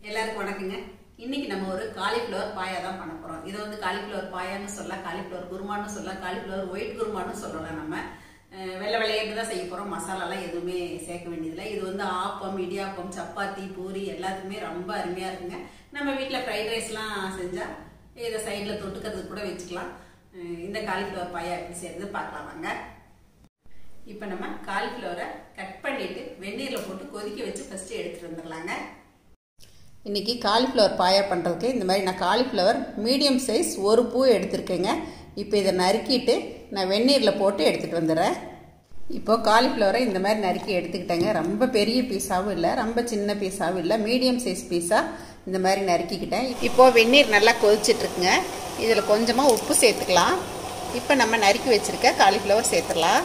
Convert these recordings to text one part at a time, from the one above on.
எல்லாருக்கும் வணக்கங்க இன்னைக்கு நம்ம ஒரு காலிஃப்ளவர் பாயா தான் பண்ண போறோம் இது வந்து காலிஃப்ளவர் பாயான்னு சொல்லலாம் காலிஃப்ளவர் குருமான்னு சொல்லலாம் காலிஃப்ளவர் ஒயிட் குருமான்னு சொல்லலாம் நம்ம அஹ் வெள்ளை வெள்ளையேட்டு தான் செய்ய போறோம் மசாலாலாம் எதுவுமே சேர்க்க வேண்டியதில்லை இது வந்து ஆப்பம் இடியாப்பம் சப்பாத்தி பூரி எல்லாத்துக்குமே ரொம்ப அருமையா இருக்குங்க நம்ம வீட்டில் ஃப்ரைட் ரைஸ்லாம் செஞ்சா இதை சைடில் தொட்டுக்கிறதுக்கு கூட வச்சுக்கலாம் அஹ் இந்த காலிஃப்ளவர் பாயா எப்படி செய்யறது பார்க்கலாம் வாங்க இப்போ நம்ம காலிஃப்ளவரை கட் பண்ணிட்டு வெந்நீரில் போட்டு கொதிக்க வச்சு ஃபர்ஸ்ட் எடுத்துட்டு வந்துடலாங்க இன்றைக்கி காலிஃப்ளவர் பாயா பண்ணுறதுக்கு இந்த மாதிரி நான் காலிஃப்ளவர் மீடியம் சைஸ் ஒரு பூ எடுத்திருக்கேங்க இப்போ இதை நறுக்கிட்டு நான் வெந்நீரில் போட்டு எடுத்துகிட்டு வந்துடுறேன் இப்போ காலிஃப்ளவரை இந்த மாதிரி நறுக்கி எடுத்துக்கிட்டேங்க ரொம்ப பெரிய பீஸாகவும் இல்லை ரொம்ப சின்ன பீஸாகவும் இல்லை மீடியம் சைஸ் பீஸாக இந்த மாதிரி நறுக்கிக்கிட்டேன் இப்போது வெந்நீர் நல்லா கொதிச்சிட்ருக்குங்க இதில் கொஞ்சமாக உப்பு சேர்த்துக்கலாம் இப்போ நம்ம நறுக்கி வச்சுருக்க காலிஃப்ளவர் சேர்த்துடலாம்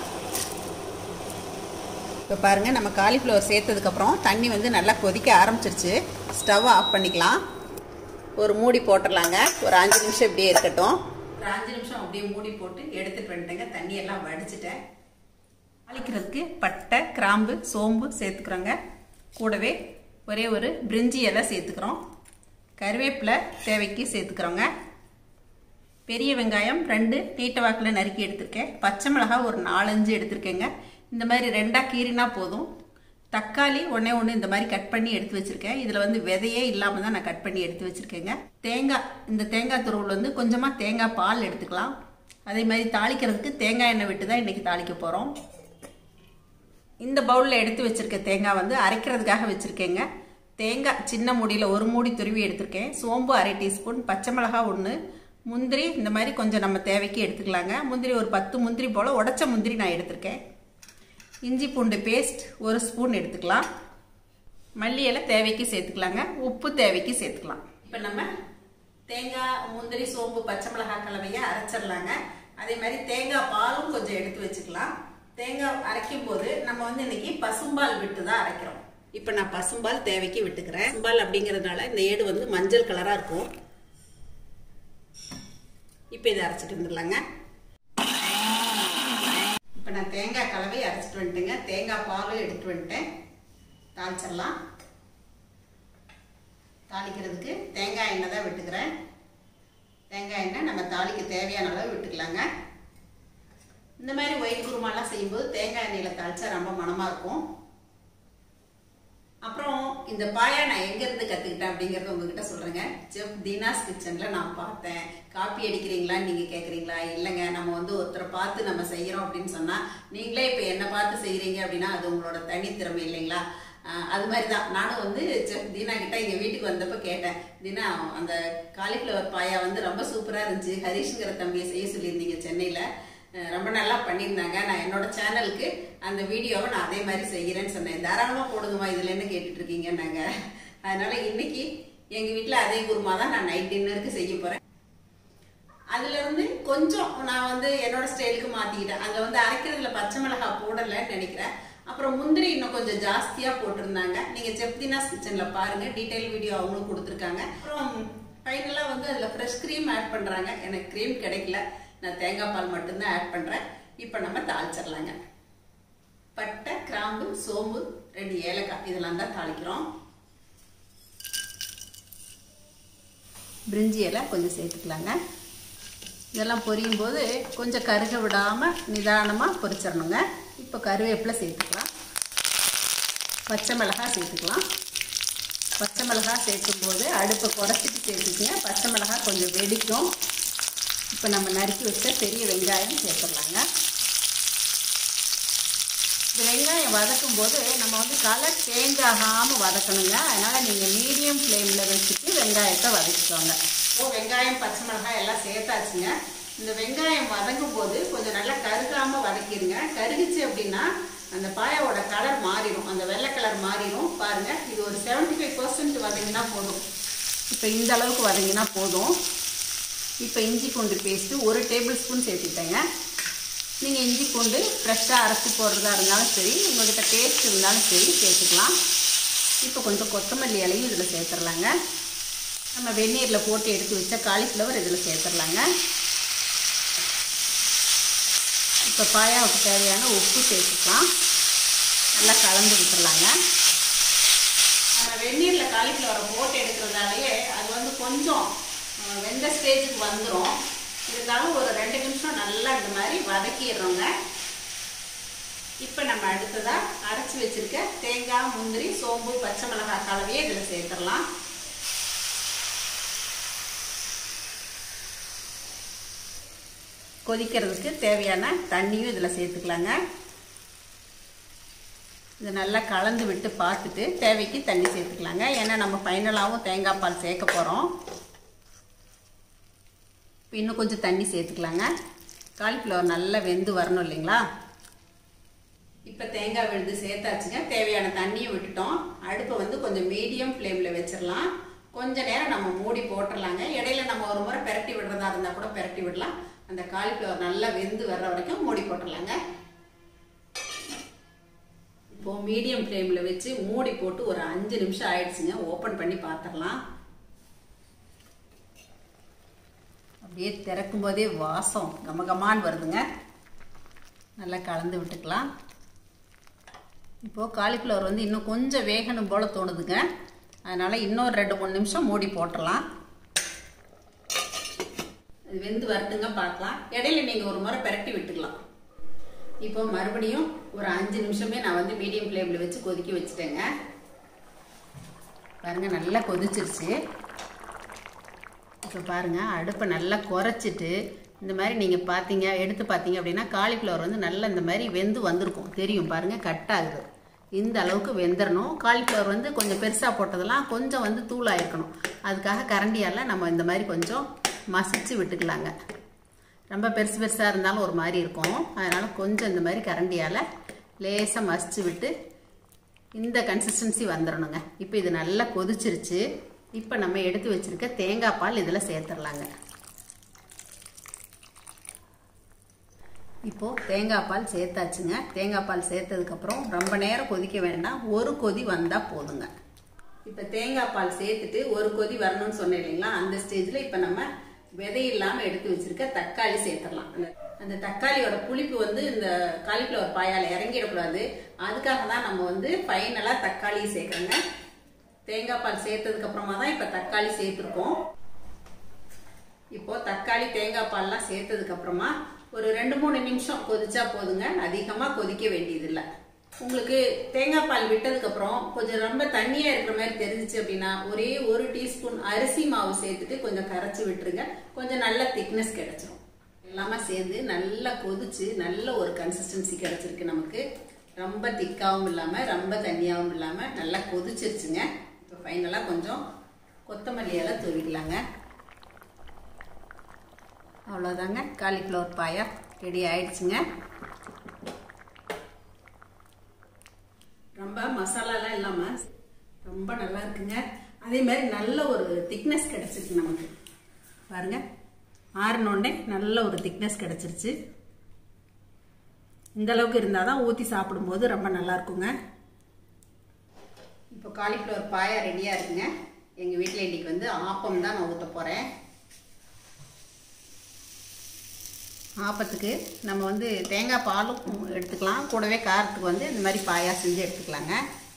இப்போ பாருங்கள் நம்ம காலிஃப்ளவர் சேர்த்ததுக்கப்புறம் தண்ணி வந்து நல்லா கொதிக்க ஆரம்பிச்சிருச்சு ஸ்டவ் ஆஃப் பண்ணிக்கலாம் ஒரு மூடி போட்டுடலாங்க ஒரு அஞ்சு நிமிஷம் இப்படியே இருக்கட்டும் ஒரு அஞ்சு நிமிஷம் அப்படியே மூடி போட்டு எடுத்துட்டு வந்துட்டேங்க தண்ணி எல்லாம் வடிச்சிட்டேன் தாளிக்கிறதுக்கு பட்டை கிராம்பு சோம்பு சேர்த்துக்கிறோங்க கூடவே ஒரே ஒரு பிரிஞ்சி இலை சேர்த்துக்கிறோம் கருவேப்பிலை தேவைக்கு சேர்த்துக்கிறோங்க பெரிய வெங்காயம் ரெண்டு நீட்ட வாக்கில் நறுக்கி எடுத்திருக்கேன் பச்சை மிளகாய் ஒரு நாலஞ்சு எடுத்திருக்கேங்க இந்த மாதிரி ரெண்டாக கீறினா போதும் தக்காளி ஒன்றே ஒன்று இந்த மாதிரி கட் பண்ணி எடுத்து வச்சுருக்கேன் இதில் வந்து விதையே இல்லாமல் தான் நான் கட் பண்ணி எடுத்து வச்சுருக்கேங்க தேங்காய் இந்த தேங்காய் துருவில் வந்து கொஞ்சமாக தேங்காய் பால் எடுத்துக்கலாம் அதே மாதிரி தாளிக்கிறதுக்கு தேங்காய் எண்ணெய் விட்டு தான் இன்றைக்கி தாளிக்க போகிறோம் இந்த பவுலில் எடுத்து வச்சுருக்க தேங்காய் வந்து அரைக்கிறதுக்காக வச்சுருக்கேங்க தேங்காய் சின்ன மூடியில் ஒரு மூடி துருவி எடுத்திருக்கேன் சோம்பு அரை டீஸ்பூன் பச்சை மிளகாய் ஒன்று முந்திரி இந்த மாதிரி கொஞ்சம் நம்ம தேவைக்கு எடுத்துக்கலாங்க முந்திரி ஒரு பத்து முந்திரி போல் உடச்ச முந்திரி நான் எடுத்திருக்கேன் இஞ்சி பூண்டு பேஸ்ட் ஒரு ஸ்பூன் எடுத்துக்கலாம் மல்லி இலை தேவைக்கு சேர்த்துக்கலாங்க உப்பு தேவைக்கு சேர்த்துக்கலாம் இப்போ நம்ம தேங்காய் முந்திரி சோம்பு பச்சை மிளகாய் கலவையை அரைச்சிடலாங்க அதே மாதிரி தேங்காய் பாலும் கொஞ்சம் எடுத்து வச்சுக்கலாம் தேங்காய் அரைக்கும் போது நம்ம வந்து இன்னைக்கு பசும்பால் விட்டு தான் அரைக்கிறோம் இப்போ நான் பசும்பால் தேவைக்கு விட்டுக்கிறேன் பசும்பால் அப்படிங்கிறதுனால இந்த ஏடு வந்து மஞ்சள் கலராக இருக்கும் இப்போ இதை அரைச்சிட்டு வந்துடலாங்க இப்போ நான் தேங்காய் கலவை அரைச்சிட்டு வந்துட்டேங்க தேங்காய் பாலும் எடுத்துட்டு வந்துட்டேன் தாளிச்சிடலாம் தாளிக்கிறதுக்கு தேங்காய் எண்ணெய் தான் விட்டுக்கிறேன் தேங்காய் எண்ணெய் நம்ம தாளிக்க தேவையான அளவு விட்டுக்கலாங்க இந்த மாதிரி ஒயிட் குருமாலாம் செய்யும்போது தேங்காய் எண்ணெயில் தாளிச்சா ரொம்ப மனமாக இருக்கும் அப்புறம் இந்த பாயா நான் எங்கேருந்து கற்றுக்கிட்டேன் அப்படிங்கிறத உங்ககிட்ட சொல்கிறேங்க செஃப் தீனாஸ் கிச்சனில் நான் பார்த்தேன் காப்பி அடிக்கிறீங்களான்னு நீங்கள் கேட்குறீங்களா இல்லைங்க நம்ம வந்து ஒருத்தரை பார்த்து நம்ம செய்கிறோம் அப்படின்னு சொன்னால் நீங்களே இப்போ என்னை பார்த்து செய்கிறீங்க அப்படின்னா அது உங்களோட தனித்திறமை இல்லைங்களா அது மாதிரி தான் நானும் வந்து செஃப் தீனா கிட்ட எங்கள் வீட்டுக்கு வந்தப்போ கேட்டேன் தீனா அந்த காலிஃப்ளவர் பாயா வந்து ரொம்ப சூப்பராக இருந்துச்சு ஹரிஷ்ங்கிற தம்பியை செய்ய சொல்லியிருந்தீங்க சென்னையில் ரொம்ப நல்லா பண்ணியிருந்தாங்க நான் என்னோட சேனலுக்கு அந்த வீடியோவை நான் அதே மாதிரி செய்கிறேன்னு சொன்னேன் தாராளமாக போடுங்கம்மா இதில் என்ன கேட்டுட்டு இருக்கீங்கன்னாங்க அதனால இன்னைக்கு எங்கள் வீட்டில் அதே குருமா தான் நான் நைட் டின்னருக்கு செய்ய போகிறேன் அதுல இருந்து கொஞ்சம் நான் வந்து என்னோட ஸ்டைலுக்கு மாத்திக்கிட்டேன் அங்க வந்து அரைக்கிறதுல பச்சை மிளகாய் போடலன்னு நினைக்கிறேன் அப்புறம் முந்திரி இன்னும் கொஞ்சம் ஜாஸ்தியா போட்டிருந்தாங்க நீங்க செப்தினாஸ் கிச்சன்ல பாருங்க டீடைல் வீடியோ அவங்களும் கொடுத்துருக்காங்க அப்புறம் ஃபைனலா வந்து அதுல ஃப்ரெஷ் க்ரீம் ஆட் பண்றாங்க எனக்கு க்ரீம் கிடைக்கல நான் தேங்காய் பால் மட்டும்தான் ஆட் பண்றேன் இப்போ நம்ம தாளிச்சிடலாங்க பட்டை கிராம்பு சோம்பு ரெண்டு ஏலக்காய் இதெல்லாம் தான் தாளிக்கிறோம் பிரிஞ்சி இலை கொஞ்சம் சேர்த்துக்கலாங்க இதெல்லாம் பொரியும் போது கொஞ்சம் கருக விடாமல் நிதானமாக பொரிச்சிடணுங்க இப்போ கருவேப்பிலை சேர்த்துக்கலாம் பச்சை மிளகாய் சேர்த்துக்கலாம் பச்சை மிளகாய் சேர்க்கும் போது அடுப்பை குறைச்சிட்டு சேர்த்துக்குங்க பச்சை மிளகாய் கொஞ்சம் வெடிக்கும் இப்போ நம்ம நறுக்கி வச்ச பெரிய வெங்காயம் சேர்த்துடலாங்க இந்த வெங்காயம் வதக்கும் போது நம்ம வந்து கலர் சேஞ்ச் ஆகாமல் வதக்கணுங்க அதனால் நீங்கள் மீடியம் ஃப்ளேமில் வச்சுட்டு வெங்காயத்தை வதக்கிக்கோங்க இப்போ வெங்காயம் பச்சை மிளகாய் எல்லாம் சேர்த்தாச்சுங்க இந்த வெங்காயம் வதங்கும் போது கொஞ்சம் நல்லா கருகாமல் வதக்கிடுங்க கருகிச்சு அப்படின்னா அந்த பாயாவோட கலர் மாறிடும் அந்த வெள்ளை கலர் மாறிடும் பாருங்க இது ஒரு செவன்டி ஃபைவ் பர்சன்ட் வதங்கினா போதும் இப்போ இந்த அளவுக்கு வதங்கினா போதும் இப்போ இஞ்சி பூண்டு பேஸ்ட்டு ஒரு டேபிள் ஸ்பூன் சேர்த்துட்டேங்க நீங்கள் இஞ்சி பூண்டு ஃப்ரெஷ்ஷாக அரைச்சி போடுறதா இருந்தாலும் சரி உங்கள்கிட்ட டேஸ்ட் இருந்தாலும் சரி சேர்த்துக்கலாம் இப்போ கொஞ்சம் கொத்தமல்லி இலையும் இதில் சேர்த்துடலாங்க நம்ம வெந்நீரில் போட்டு எடுத்து வச்ச காலிஃப்ளவர் இதில் சேர்த்துடலாங்க இப்போ பாயாவுக்கு தேவையான உப்பு சேர்த்துக்கலாம் நல்லா கலந்து விட்டுறலாங்க நம்ம வெந்நீரில் காலிஃப்ளவரை போட்டு எடுக்க இருக்கிறதாலேயே அது வந்து கொஞ்சம் அஹ், வெந்த ஸ்டேஜுக்கு வந்துடும் இருந்தாலும் ஒரு ரெண்டு நிமிஷம் நல்லா இந்த மாதிரி வதக்கிடுறோங்க இப்போ நம்ம அடுத்ததா அரைச்சி வச்சிருக்க தேங்காய் முந்திரி சோம்பு பச்சை மிளகாய் கலவையே இதில் சேர்த்துடலாம் கொதிக்கிறதுக்கு தேவையான தண்ணியும் இதில் சேர்த்துக்கலாங்க இது நல்லா கலந்து விட்டு பார்த்துட்டு தேவைக்கு தண்ணி சேர்த்துக்கலாங்க ஏன்னா நம்ம ஃபைனலாகவும் தேங்காய் பால் சேர்க்க போகிறோம் இப்போ இன்னும் கொஞ்சம் தண்ணி சேர்த்துக்கலாங்க காலிஃப்ளவர் நல்லா வெந்து வரணும் இல்லைங்களா இப்போ தேங்காய் விழுது சேர்த்தாச்சுங்க தேவையான தண்ணியை விட்டுட்டோம் அடுப்பை வந்து கொஞ்சம் மீடியம் ஃப்ளேமில் வச்சிடலாம் கொஞ்ச நேரம் நம்ம மூடி போட்டுடலாங்க இடையில நம்ம ஒரு முறை பெரட்டி விடுறதா இருந்தால் கூட பெரட்டி விடலாம் அந்த காலிஃப்ளவர் நல்லா வெந்து வர்ற வரைக்கும் மூடி போட்டுடலாங்க இப்போ மீடியம் ஃப்ளேமில் வச்சு மூடி போட்டு ஒரு அஞ்சு நிமிஷம் ஆயிடுச்சுங்க ஓப்பன் பண்ணி பார்த்துடலாம் அப்படியே திறக்கும் போதே வாசம் கமகமான்னு வருதுங்க நல்லா கலந்து விட்டுக்கலாம் இப்போது காலிஃப்ளவர் வந்து இன்னும் கொஞ்சம் வேகணும் போல் தோணுதுங்க அதனால் இன்னொரு ரெண்டு மூணு நிமிஷம் மூடி போட்டுடலாம் அது வெந்து வரட்டுங்க பார்க்கலாம் இடையில நீங்கள் ஒரு முறை பெரட்டி விட்டுக்கலாம் இப்போ மறுபடியும் ஒரு அஞ்சு நிமிஷமே நான் வந்து மீடியம் ஃப்ளேமில் வச்சு கொதிக்க வச்சுட்டேங்க பாருங்க நல்லா கொதிச்சிருச்சு இப்போ பாருங்க அடுப்பை நல்லா குறைச்சிட்டு இந்த மாதிரி நீங்கள் பார்த்தீங்க எடுத்து பார்த்தீங்க அப்படின்னா காலிஃப்ளவர் வந்து நல்லா இந்த மாதிரி வெந்து வந்திருக்கும் தெரியும் பாருங்க கட் ஆகுது இந்த அளவுக்கு வெந்துடணும் காலிஃப்ளவர் வந்து கொஞ்சம் பெருசாக போட்டதெல்லாம் கொஞ்சம் வந்து தூளாயிருக்கணும் அதுக்காக கரண்டியால் நம்ம இந்த மாதிரி கொஞ்சம் மசிச்சு விட்டுக்கலாங்க ரொம்ப பெருசு பெருசாக இருந்தாலும் ஒரு மாதிரி இருக்கும் அதனால் கொஞ்சம் இந்த மாதிரி கரண்டியால் லேசாக மசிச்சு விட்டு இந்த கன்சிஸ்டன்சி வந்துடணுங்க இப்போ இது நல்லா கொதிச்சிருச்சு இப்போ நம்ம எடுத்து வச்சிருக்க தேங்காய் பால் இதில் சேர்த்துடலாங்க இப்போது தேங்காய் பால் சேர்த்தாச்சுங்க தேங்காய் பால் சேர்த்ததுக்கப்புறம் ரொம்ப நேரம் கொதிக்க வேண்டாம் ஒரு கொதி வந்தால் போதுங்க இப்போ தேங்காய் பால் சேர்த்துட்டு ஒரு கொதி வரணும்னு சொன்னேன் இல்லைங்களா அந்த ஸ்டேஜில் இப்போ நம்ம விதை இல்லாமல் எடுத்து வச்சிருக்க தக்காளி சேர்த்துடலாம் அந்த அந்த தக்காளியோட புளிப்பு வந்து இந்த காலிஃப்ளவர் பாயால் இறங்கிடக்கூடாது அதுக்காக தான் நம்ம வந்து ஃபைனலாக தக்காளி சேர்க்குறோங்க தேங்காய் பால் சேர்த்ததுக்கு அப்புறமா தான் இப்போ தக்காளி சேர்த்துருக்கோம் இப்போ தக்காளி தேங்காய் பால்லாம் சேர்த்ததுக்கு அப்புறமா ஒரு ரெண்டு மூணு நிமிஷம் கொதிச்சா போதுங்க அதிகமாக கொதிக்க வேண்டியதில்லை உங்களுக்கு தேங்காய் பால் விட்டதுக்கு அப்புறம் கொஞ்சம் ரொம்ப தண்ணியா இருக்கிற மாதிரி தெரிஞ்சிச்சு அப்படின்னா ஒரே ஒரு டீஸ்பூன் அரிசி மாவு சேர்த்துட்டு கொஞ்சம் கரைச்சி விட்டுருங்க கொஞ்சம் நல்ல திக்னஸ் கிடைச்சிரும் எல்லாமே சேர்ந்து நல்லா கொதிச்சு நல்ல ஒரு கன்சிஸ்டன்சி கிடைச்சிருக்கு நமக்கு ரொம்ப திக்காவும் இல்லாம ரொம்ப தண்ணியாவும் இல்லாம நல்லா கொதிச்சிருச்சுங்க இப்போ ஃபைனலா கொஞ்சம் கொத்தமல்லி எல்லாம் தூவிக்கலாங்க அவ்வளோதாங்க காலிஃப்ளவர் பாயா ரெடி ஆயிடுச்சுங்க ரொம்ப மசாலாலாம் இல்லாமல் ரொம்ப நல்லா இருக்குங்க அதே மாதிரி நல்ல ஒரு திக்னஸ் கிடைச்சிருக்கு நமக்கு பாருங்க ஆறினோடனே நல்ல ஒரு திக்னஸ் கிடைச்சிருச்சு இந்த அளவுக்கு இருந்தால் தான் ஊற்றி சாப்பிடும்போது ரொம்ப நல்லா இருக்குங்க இப்போ காலிஃப்ளவர் பாயா ரெடியாக இருக்குங்க எங்கள் வீட்டில் இன்னைக்கு வந்து ஆப்பம் தான் நான் ஊற்ற போகிறேன் ஆப்பத்துக்கு நம்ம வந்து தேங்காய் பாலும் எடுத்துக்கலாம் கூடவே காரத்துக்கு வந்து இந்த மாதிரி பாயா செஞ்சு எடுத்துக்கலாங்க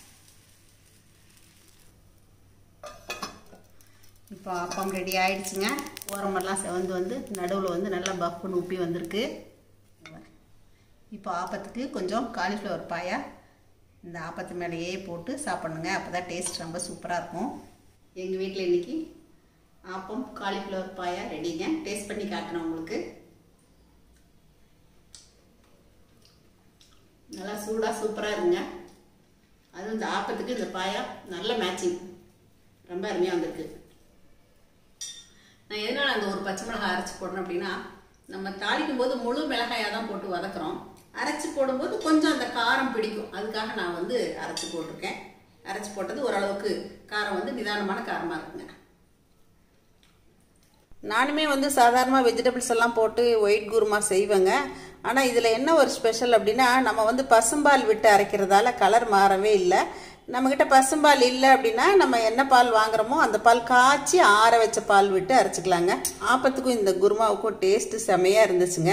இப்போ ஆப்பம் ரெடி ஆயிடுச்சுங்க ஓரமெல்லாம் செவந்து வந்து நடுவில் வந்து நல்லா பஃப்னு உப்பி வந்திருக்கு இப்போ ஆப்பத்துக்கு கொஞ்சம் காலிஃப்ளவர் பாயா இந்த ஆப்பத்து மேலேயே போட்டு சாப்பிட்ணுங்க அப்போ தான் டேஸ்ட் ரொம்ப சூப்பராக இருக்கும் எங்கள் வீட்டில் இன்றைக்கி ஆப்பம் காலிஃப்ளவர் பாயா ரெடிங்க டேஸ்ட் பண்ணி காட்டுறேன் உங்களுக்கு நல்லா சூடாக சூப்பராக இருங்க அதுவும் இந்த ஆப்பத்துக்கு இந்த பாயா நல்ல மேட்சிங் ரொம்ப அருமையாக வந்திருக்கு நான் எதனால் அந்த ஒரு பச்சை மிளகாய் அரைச்சி போடுறேன் அப்படின்னா நம்ம தாளிக்கும் போது முழு மிளகாயாக தான் போட்டு வதக்குறோம் அரைச்சி போடும்போது கொஞ்சம் அந்த காரம் பிடிக்கும் அதுக்காக நான் வந்து அரைச்சி போட்டிருக்கேன் அரைச்சி போட்டது ஓரளவுக்கு காரம் வந்து நிதானமான காரமாக இருக்குங்க நானுமே வந்து சாதாரணமாக வெஜிடபிள்ஸ் எல்லாம் போட்டு ஒயிட் குருமா செய்வேங்க ஆனால் இதில் என்ன ஒரு ஸ்பெஷல் அப்படின்னா நம்ம வந்து பசும்பால் விட்டு அரைக்கிறதால கலர் மாறவே இல்லை நம்மக்கிட்ட பசும்பால் இல்லை அப்படின்னா நம்ம என்ன பால் வாங்குறோமோ அந்த பால் காய்ச்சி ஆற வச்ச பால் விட்டு அரைச்சிக்கலாங்க ஆப்பத்துக்கும் இந்த குருமாவுக்கும் டேஸ்ட்டு செமையாக இருந்துச்சுங்க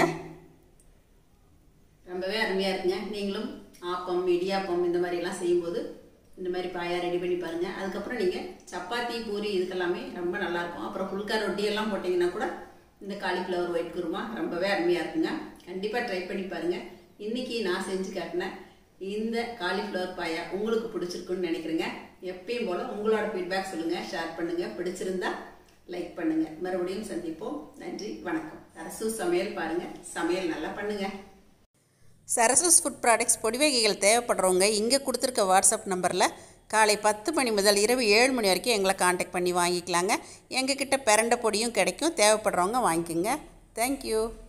ரொம்பவே அருமையாக இருக்குங்க நீங்களும் ஆப்பம் இடியாப்பம் இந்த மாதிரிலாம் செய்யும்போது இந்த மாதிரி பாயா ரெடி பண்ணி பாருங்கள் அதுக்கப்புறம் நீங்கள் சப்பாத்தி பூரி இதுக்கெல்லாமே ரொம்ப நல்லாயிருக்கும் அப்புறம் புல்கா ரொட்டி எல்லாம் போட்டிங்கன்னா கூட இந்த காலிஃப்ளவர் ஒயிட் குருமா ரொம்பவே அருமையாக இருக்குங்க கண்டிப்பாக ட்ரை பண்ணி பாருங்கள் இன்றைக்கி நான் செஞ்சு காட்டினேன் இந்த காலிஃப்ளவர் பாயா உங்களுக்கு பிடிச்சிருக்குன்னு நினைக்கிறேங்க எப்பயும் போல் உங்களோட ஃபீட்பேக் சொல்லுங்கள் ஷேர் பண்ணுங்கள் பிடிச்சிருந்தா லைக் பண்ணுங்கள் மறுபடியும் சந்திப்போம் நன்றி வணக்கம் அரசு சமையல் பாருங்கள் சமையல் நல்லா பண்ணுங்கள் சரசஸ் ஃபுட் ப்ராடக்ட்ஸ் பொடி வகைகள் தேவைப்படுறவங்க இங்கே கொடுத்துருக்க வாட்ஸ்அப் நம்பரில் காலை பத்து மணி முதல் இரவு ஏழு மணி வரைக்கும் எங்களை காண்டாக்ட் பண்ணி வாங்கிக்கலாங்க எங்ககிட்ட பிரண்ட பொடியும் கிடைக்கும் தேவைப்படுறவங்க வாங்கிக்கோங்க தேங்க்யூ